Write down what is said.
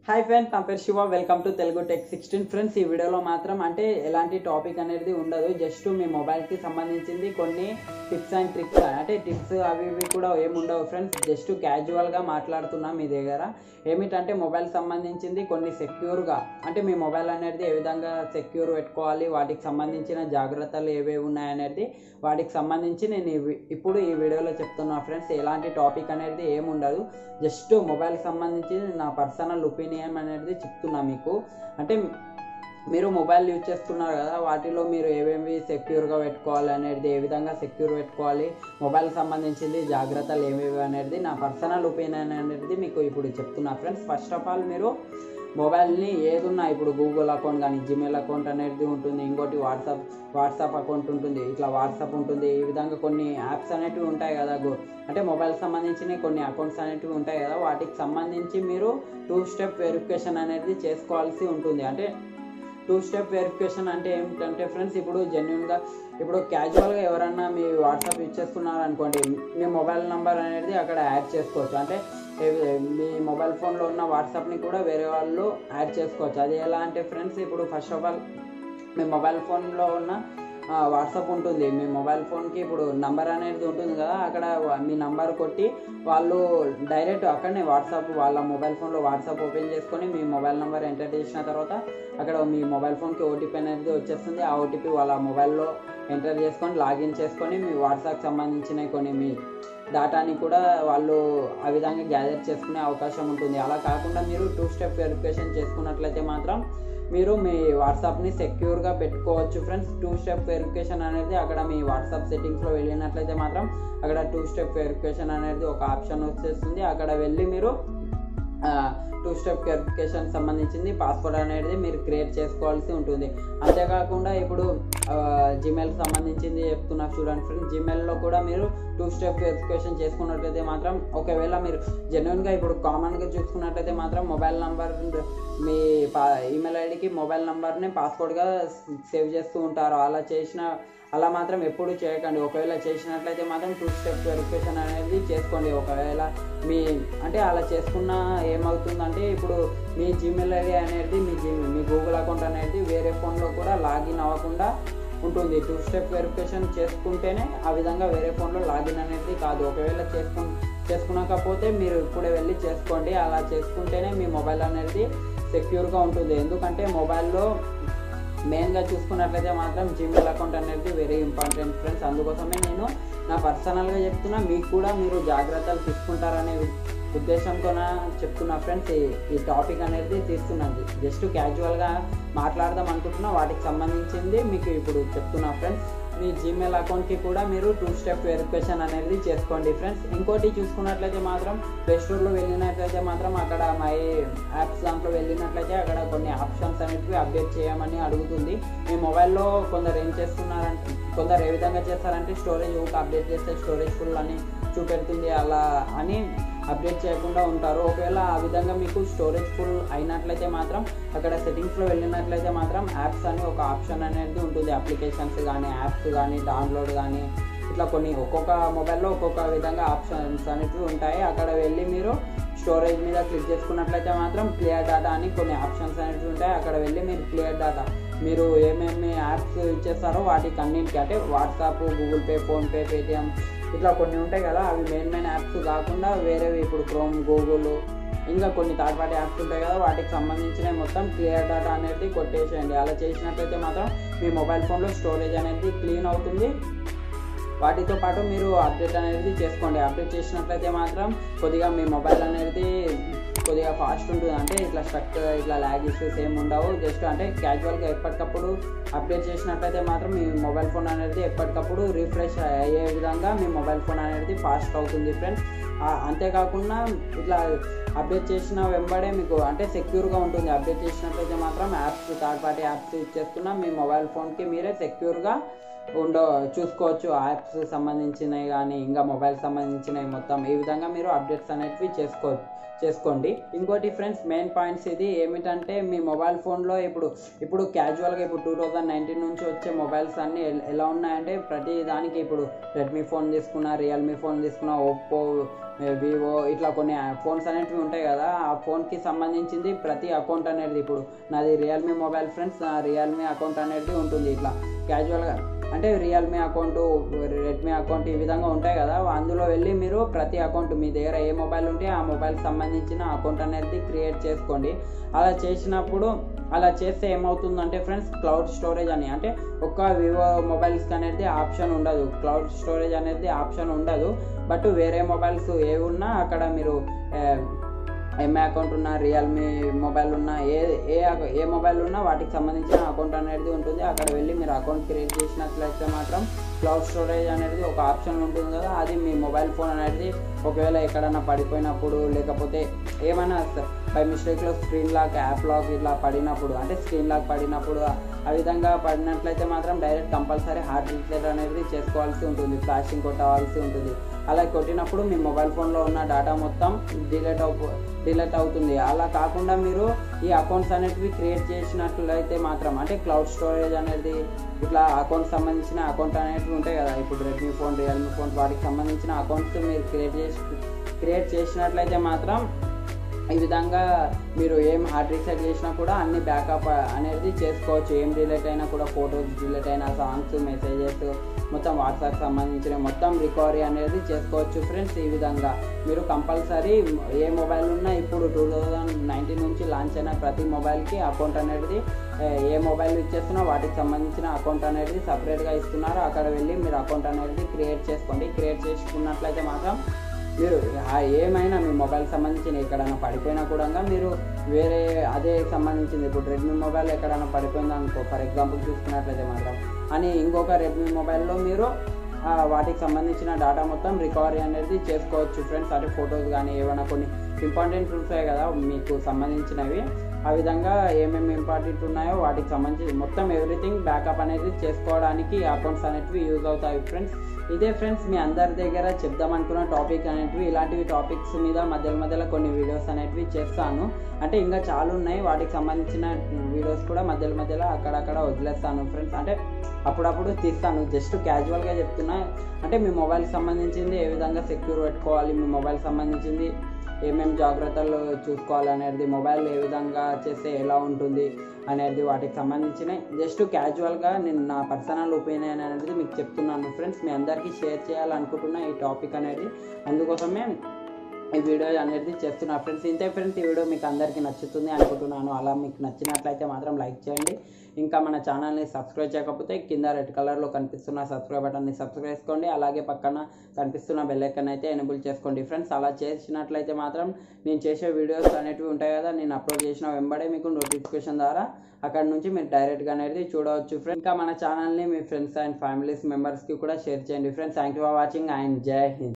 hi friends నా పేరు Shiva welcome to Telugu tech sixteen friends ఈ వీడియోలో మాత్రం అంటే ఎలాంటి టాపిక్ అనేది ఉండదు జస్ట్ మీ మొబైల్కి సంబంధించింది కొన్ని టిప్స్ అండ్ ట్రిక్స్ అంటే టిప్స్ అవి ఇవి కూడా ఏమి ఉండవు ఫ్రెండ్స్ జస్ట్ క్యాజువల్గా మాట్లాడుతున్నా మీ దగ్గర ఏమిటంటే మొబైల్ సంబంధించింది కొన్ని సెక్యూర్గా అంటే మీ మొబైల్ అనేది ఏ విధంగా సెక్యూర్ పెట్టుకోవాలి వాటికి సంబంధించిన జాగ్రత్తలు ఏవేవి ఉన్నాయనేది వాటికి సంబంధించి నేను ఈ వి- ఇప్పుడు ఈ వీడియోలో చెప్తున్నా ఫ్రెండ్స్ ఎలాంటి టాపిక్ అనేది ఏమి ఉండదు జస్ట్ మొబైల్కి సంబంధించి నా పర్సనల్ ఒపీనియన్ అనేది చెప్తున్నా మీకు అంటే మీరు మొబైల్ యూజ్ చేస్తున్నారు కదా వాటిలో మీరు ఏమేమి సెక్యూర్గా పెట్టుకోవాలి అనేది ఏ విధంగా సెక్యూర్ పెట్టుకోవాలి మొబైల్ సంబంధించింది జాగ్రత్తలు ఏమేమి అనేది నా పర్సనల్ ఒపీనియన్ అనేది మీకు ఇప్పుడు చెప్తున్నా ఫ్రెండ్స్ ఫస్ట్ ఆఫ్ ఆల్ మీరు మొబైల్ని ఏదున్నా ఇప్పుడు గూగుల్ అకౌంట్ కానీ జీమెయిల్ అకౌంట్ అనేది ఉంటుంది ఇంకోటి వాట్సాప్ వాట్సాప్ అకౌంట్ ఉంటుంది ఇట్లా వాట్సాప్ ఉంటుంది ఈ విధంగా కొన్ని యాప్స్ అనేటివి ఉంటాయి కదా గో అంటే మొబైల్ సంబంధించిన కొన్ని అకౌంట్స్ అనేటివి ఉంటాయి కదా వాటికి సంబంధించి మీరు టూ స్టెప్ వెరిఫికేషన్ అనేది చేసుకోవాల్సి ఉంటుంది అంటే టూ స్టెప్ వెరిఫికేషన్ అంటే ఏమిటంటే ఫ్రెండ్స్ ఇప్పుడు జెన్యున్గా ఇప్పుడు క్యాజువల్గా ఎవరన్నా మీ వాట్సాప్ యూజ్ చేస్తున్నారు అనుకోండి మీ మొబైల్ నెంబర్ అనేది అక్కడ యాడ్ చేసుకోవచ్చు అంటే ఏ- మీ మొబైల్ ఫోన్లో ఉన్న వాట్సాప్ని కూడా వేరే వాళ్ళు యాడ్ చేసుకోవచ్చు అది ఎలా అంటే ఫ్రెండ్స్ ఇప్పుడు ఫస్ట్ ఆఫ్ ఆల్ మీ మొబైల్ ఫోన్లో ఉన్న ఆ, వాట్సాప్ ఉంటుంది మీ మొబైల్ ఫోన్కి ఇప్పుడు నంబర్ అనేది ఉంటుంది కదా అక్కడ వా- మీ నంబర్ కొట్టి వాళ్ళు డైరెక్ట్ అక్కడనే వాట్సాప్ వాళ్ళ మొబైల్ ఫోన్లో వాట్సాప్ ఓపెన్ చేసుకొని మీ మొబైల్ నెంబర్ ఎంటర్ చేసిన తర్వాత అక్కడ మీ మొబైల్ ఫోన్కి ఓటీపీ అనేది వచ్చేస్తుంది ఆ ఓటీపీ వాళ్ళ మొబైల్లో ఎంటర్ చేసుకొని లాగిన్ చేసుకొని మీ వాట్సాప్ సంబంధించిన కొన్ని మీ డేటాని కూడా వాళ్ళు ఆ విధంగా గ్యాదర్ చేసుకునే అవకాశం ఉంటుంది అలా కాకుండా మీరు టూ స్టెప్ వెరిఫికేషన్ చేసుకున్నట్లయితే మాత్రం మీరు మీ వాట్సాప్ని సెక్యూర్గా పెట్టుకోవచ్చు ఫ్రెండ్స్ టూ స్టెప్ వెరిఫికేషన్ అనేది అక్కడ మీ వాట్సాప్ సెట్టింగ్స్లో వెళ్ళినట్లయితే మాత్రం అక్కడ టూ స్టెప్ వెరిఫికేషన్ అనేది ఒక ఆప్షన్ వచ్చేస్తుంది అక్కడ వెళ్ళి మీరు టూ స్టెప్ వెరిఫికేషన్ సంబంధించింది పాస్వర్డ్ అనేది మీరు క్రియేట్ చేసుకోవాల్సి ఉంటుంది అంతేకాకుండా ఇప్పుడు జిమెయిల్ సంబంధించింది చెప్తున్నా చూడండి ఫ్రెండ్స్ జిమెయిల్లో కూడా మీరు టూ స్టెప్ వెరిఫికేషన్ చేసుకున్నట్లయితే మాత్రం ఒకవేళ మీరు జెన్యున్గా ఇప్పుడు కామన్గా చూసుకున్నట్లయితే మాత్రం మొబైల్ నంబర్ మీ పా ఈమెయిల్ ఐడికి మొబైల్ నంబర్ని పాస్వర్డ్గా సేవ్ చేస్తూ ఉంటారు అలా చేసిన అలా మాత్రం ఎప్పుడు చేయకండి ఒకవేళ చేసినట్లయితే మాత్రం టూ స్టెప్ వెరిఫికేషన్ అనేది చేసుకోండి ఒకవేళ మీ అంటే అలా చేసుకున్న ఏమవుతుందంటే ఇప్పుడు మీ జీమెయిల్ ఐడి అనేది మీ జీ మీ గూగుల్ అకౌంట్ అనేది వేరే ఫోన్లో కూడా లాగిన్ అవ్వకుండా ఉంటుంది టూ స్టెప్ వెరిఫికేషన్ చేసుకుంటేనే ఆ విధంగా వేరే ఫోన్లో లాగిన్ అనేది కాదు ఒకవేళ చేసుకు చేసుకునకపోతే మీరు ఇప్పుడే వెళ్ళి చేసుకోండి అలా చేసుకుంటేనే మీ మొబైల్ అనేది సెక్యూర్గా ఉంటుంది ఎందుకంటే మొబైల్లో మెయిన్గా చూసుకున్నట్లయితే మాత్రం జీమెయిల్ అకౌంట్ అనేది వెరీ ఇంపార్టెంట్ ఫ్రెండ్స్ అందుకోసమే నేను నా పర్సనల్గా చెప్తున్నా మీకు కూడా మీరు జాగ్రత్తలు తీసుకుంటారనే ఉద్దేశంతో చెప్తున్నా ఫ్రెండ్స్ ఈ ఈ టాపిక్ అనేది తీస్తున్నాను జస్ట్ క్యాజువల్గా మాట్లాడదాం అనుకుంటున్నా వాటికి సంబంధించింది మీకు ఇప్పుడు చెప్తున్నా ఫ్రెండ్స్ మీ జీమెయిల్ అకౌంట్కి కూడా మీరు టూ స్టెప్ వెరిఫికేషన్ అనేది చేసుకోండి ఫ్రెండ్స్ ఇంకోటి చూసుకున్నట్లయితే మాత్రం ప్లే స్టోర్లో వెళ్ళినట్లయితే మాత్రం అక్కడ మై యాప్స్ దాంట్లో వెళ్ళినట్లయితే అక్కడ కొన్ని ఆప్షన్స్ అనేటివి అప్డేట్ చేయమని అడుగుతుంది మీ మొబైల్లో కొందరు ఏం చేస్తున్నారంటే కొందరు ఏ విధంగా చేస్తారంటే స్టోరేజ్ ఊక అప్డేట్ చేస్తే స్టోరేజ్ ఫుల్ అని చూపెడుతుంది అలా అని అప్డేట్ చేయకుండా ఉంటారు ఒకవేళ ఆ విధంగా మీకు స్టోరేజ్ ఫుల్ అయినట్లయితే మాత్రం అక్కడ సెట్టింగ్స్లో వెళ్ళినట్లయితే మాత్రం యాప్స్ అని ఒక ఆప్షన్ అనేది ఉంటుంది అప్లికేషన్స్ కానీ యాప్స్ కానీ డౌన్లోడ్ కానీ ఇట్లా కొన్ని ఒక్కొక్క మొబైల్లో ఒక్కొక్క విధంగా ఆప్షన్స్ అనేవి ఉంటాయి అక్కడ వెళ్ళి మీరు స్టోరేజ్ మీద క్లిక్ చేసుకున్నట్లయితే మాత్రం క్లియర్ డేటా అని కొన్ని ఆప్షన్స్ అనేవి ఉంటాయి అక్కడ వెళ్ళి మీరు క్లియర్ డేటా మీరు ఏమేమి యాప్స్ యూజ్ చేస్తారో వాటికి అన్నింటికి అంటే WhatsApp Google Pay PhonePe Paytm ఇట్లా కొన్ని ఉంటాయి కదా అవి మెయిన్ మెయిన్ యాప్స్ కాకుండా వేరేవి ఇప్పుడు క్రోమ్ గూగుల్ ఇంకా కొన్ని థర్డ్ పార్టీ యాప్స్ ఉంటాయి కదా వాటికి సంబంధించిన మొత్తం క్లియర్ డేటా అనేది కొట్టేసేయండి అలా చేసినట్లయితే మాత్రం మీ మొబైల్ ఫోన్లో స్టోరేజ్ అనేది క్లీన్ అవుతుంది వాటితో పాటు మీరు అప్డేట్ అనేది చేసుకోండి అప్డేట్ చేసినట్లయితే మాత్రం కొద్దిగా మీ మొబైల్ అనేది కొద్దిగా ఫాస్ట్ ఉంటుంది అంటే ఇట్లా స్ట్రక్ ఇట్లా ల్యాగ్ ఇష్యూస్ ఏమి ఉండవు జస్ట్ అంటే క్యాజువల్గా ఎప్పటికప్పుడు అప్డేట్ చేసినట్లయితే మాత్రం మీ మొబైల్ ఫోన్ అనేది ఎప్పటికప్పుడు రిఫ్రెష్ అయ్యే విధంగా మీ మొబైల్ ఫోన్ అనేది ఫాస్ట్ అవుతుంది ఫ్రెండ్స్ అంతేకాకుండా ఇట్లా అప్డేట్ చేసిన వెంబడే మీకు అంటే సెక్యూర్గా ఉంటుంది అప్డేట్ చేసినట్లయితే మాత్రం apps third party apps use చేసుకున్న మీ మొబైల్ ఫోన్కి మీరే సెక్యూర్గా ఉండ చూసుకోవచ్చు యాప్స్ సంబంధించినవి కానీ ఇంకా మొబైల్ సంబంధించినవి మొత్తం ఈ విధంగా మీరు అప్డేట్స్ అనేటివి చేసుకో చేసుకోండి ఇంకోటి ఫ్రెండ్స్ మెయిన్ పాయింట్స్ ఇది ఏమిటంటే మీ మొబైల్ ఫోన్లో ఇప్పుడు ఇప్పుడు క్యాజువల్గా ఇప్పుడు టూ థౌజండ్ నైన్టీన్ నుంచి వచ్చే మొబైల్స్ అన్నీ ఎల్- ఎలా ఉన్నాయంటే ప్రతి దానికి ఇప్పుడు రెడ్మీ ఫోన్ తీసుకున్నా రియల్మీ ఫోన్ తీసుకున్నా ఒప్పో వివో ఇట్లా కొన్ని ఫోన్స్ అనేటివి ఉంటాయి కదా ఆ ఫోన్కి సంబంధించింది ప్రతి అకౌంట్ అనేది ఇప్పుడు నాది రియల్మీ మొబైల్ ఫ్రెండ్స్ నా రియల్మీ అకౌంట్ అనేది ఉంటుంది ఇట్లా క్యాజువల్గా అంటే రియల్మీ అకౌంట్ రెడ్మీ అకౌంట్ ఈ విధంగా ఉంటాయి కదా అందులో వెళ్ళి మీరు ప్రతి అకౌంట్ మీ దగ్గర ఏ మొబైల్ ఉంటే ఆ మొబైల్కి సంబంధించిన అకౌంట్ అనేది క్రియేట్ చేసుకోండి అలా చేసినప్పుడు అలా చేస్తే ఏమవుతుందంటే ఫ్రెండ్స్ క్లౌడ్ స్టోరేజ్ అని అంటే ఒక్క వివో మొబైల్స్కి అనేది ఆప్షన్ ఉండదు క్లౌడ్ స్టోరేజ్ అనేది ఆప్షన్ ఉండదు బట్ వేరే మొబైల్స్ ఏవి ఉన్నా అక్కడ మీరు ఎంఐ అకౌంట్ ఉన్నా రియల్మీ మొబైల్ ఉన్నా ఏ ఏ అక- ఏ మొబైల్ ఉన్నా వాటికి సంబంధించిన అకౌంట్ అనేది ఉంటుంది అక్కడ వెళ్ళి మీరు అకౌంట్ క్రియేట్ చేసినట్లయితే మాత్రం క్లౌడ్ స్టోరేజ్ అనేది ఒక ఆప్షన్ ఉంటుంది కదా అది మీ మొబైల్ ఫోన్ అనేది ఒకవేళ ఎక్కడన్నా పడిపోయినప్పుడు లేకపోతే ఏమైనా బై మిస్టేక్లో స్క్రీన్ లాక్ యాప్ లాక్ ఇట్లా పడినప్పుడు అంటే స్క్రీన్ లాక్ పడినప్పుడు ఆ విధంగా పడినట్లయితే మాత్రం డైరెక్ట్ కంపల్సరీ హార్డ్ రీసెట్ అనేది చేసుకోవాల్సి ఉంటుంది ఫ్లాషింగ్ కొట్టవలసి ఉంటుంది అలా కొట్టినప్పుడు మీ మొబైల్ ఫోన్లో ఉన్న డేటా మొత్తం డిలీట్ అవు డిలీట్ అవుతుంది అలా కాకుండా మీరు ఈ అకౌంట్స్ అనేటివి క్రియేట్ చేసినట్లయితే మాత్రం అంటే క్లౌడ్ స్టోరేజ్ అనేది ఇట్లా అకౌంట్ సంబంధించిన అకౌంట్ అనేటివి ఉంటాయి కదా ఇప్పుడు రెడ్మీ ఫోన్ రియల్మీ ఫోన్ వాటికి సంబంధించిన అకౌంట్స్ మీరు క్రియేట్ చేసి క్రియేట్ చేసినట్లయితే మాత్రం ఈ విధంగా మీరు ఏం హార్డ్ రీసెట్ చేసినా కూడా అన్ని బ్యాకప్ అనేది చేసుకోవచ్చు ఏం డిలీట్ అయినా కూడా ఫొటోస్ డిలీట్ అయినా సాంగ్స్ మెసేజెస్ మొత్తం వాట్సాప్ సంబంధించిన మొత్తం రికవరీ అనేది చేసుకోవచ్చు ఫ్రెండ్స్ ఈ విధంగా మీరు కంపల్సరీ ఏ మొబైల్ ఉన్నా ఇప్పుడు టూ థౌజండ్ నైన్టీన్ నుంచి లాంచ్ అయిన ప్రతి మొబైల్కి అకౌంట్ అనేది ఏ, ఏ మొబైల్ ఇచ్చేస్తున్నా వాటికి సంబంధించిన అకౌంట్ అనేది సపరేట్గా ఇస్తున్నారు అక్కడ వెళ్ళి మీరు అకౌంట్ అనేది క్రియేట్ చేసుకోండి క్రియేట్ చేసుకున్నట్లయితే మాత్రం మీరు ఆ ఏమైనా మీ మొబైల్ సంబంధించిన ఎక్కడైనా పడిపోయినా కూడా మీరు వేరే అదే సంబంధించింది ఇప్పుడు రెడ్మీ మొబైల్ ఎక్కడైనా పడిపోయింది అనుకో ఫర్ ఎగ్జాంపుల్ చూసుకున్నట్లయితే మాత్రం అని ఇంకొక రెడ్మీ మొబైల్లో మీరు ఆ, వాటికి సంబంధించిన డేటా మొత్తం రికవరీ అనేది చేసుకోవచ్చు ఫ్రెండ్స్ అంటే ఫొటోస్ కానీ ఏమైనా కొన్ని ఇంపార్టెంట్ ఉంటాయి కదా మీకు సంబంధించినవి ఆ విధంగా ఏమేమి ఇంపార్టెంట్ ఉన్నాయో వాటికి సంబంధించి మొత్తం ఎవ్రీథింగ్ బ్యాకప్ అనేది చేసుకోవడానికి అకౌంట్స్ అనేటివి యూజ్ అవుతాయి ఫ్రెండ్స్ ఇదే ఫ్రెండ్స్ మీ అందరి దగ్గర చెప్దాం అనుకున్న టాపిక్ అనేటివి ఇలాంటివి టాపిక్స్ మీద మధ్యలో మధ్యలో కొన్ని వీడియోస్ అనేటివి చేస్తాను అంటే ఇంకా చాలా ఉన్నాయి వాటికి సంబంధించిన వీడియోస్ కూడా మధ్యలో మధ్యలో అక్కడక్కడ వదిలేస్తాను ఫ్రెండ్స్ అంటే అప్పుడప్పుడు తీస్తాను జస్ట్ క్యాజువల్గా చెప్తున్నా అంటే మీ మొబైల్కి సంబంధించింది ఏ విధంగా సెక్యూర్ పెట్టుకోవాలి మీ మొబైల్ సంబంధించింది ఏమేమి జాగ్రత్తలు చూసుకోవాలి అనేది మొబైల్ ఏ విధంగా చేస్తే ఎలా ఉంటుంది అనేది వాటికి సంబంధించిన జస్ట్ క్యాజువల్గా నేను నా పర్సనల్ ఒపీనియన్ అనేది మీకు చెప్తున్నాను ఫ్రెండ్స్ మీ అందరికీ షేర్ చేయాలనుకుంటున్నా ఈ టాపిక్ అనేది అందుకోసమే ఈ వీడియో అనేది చేస్తున్నా ఫ్రెండ్స్ ఇంతే ఫ్రెండ్స్ ఈ వీడియో మీకు అందరికీ నచ్చుతుంది అనుకుంటున్నాను అలా మీకు నచ్చినట్లయితే మాత్రం లైక్ చేయండి ఇంకా మన ఛానల్ని సబ్స్క్రైబ్ చేయకపోతే కింద రెడ్ కలర్లో కనిపిస్తున్న సబ్స్క్రైబ్ బటన్ని సబ్స్క్రైబ్ చేసుకోండి అలాగే పక్కన కనిపిస్తున్న బెల్ ఐకాన్ అయితే ఎనేబుల్ చేసుకోండి ఫ్రెండ్స్ అలా చేసినట్లయితే మాత్రం నేను చేసే వీడియోస్ అనేటివి ఉంటాయి కదా నేను అప్లోడ్ చేసిన వెంబడే మీకు నోటిఫికేషన్ ద్వారా అక్కడ నుంచి మీరు డైరెక్ట్గా అనేది చూడవచ్చు ఫ్రెండ్స్ ఇంకా మన ఛానల్ని మీ ఫ్రెండ్స్ అండ్ ఫ్యామిలీస్ మెంబర్స్కి కూడా షేర్ చేయండి friends thank you for watching and Jai Hind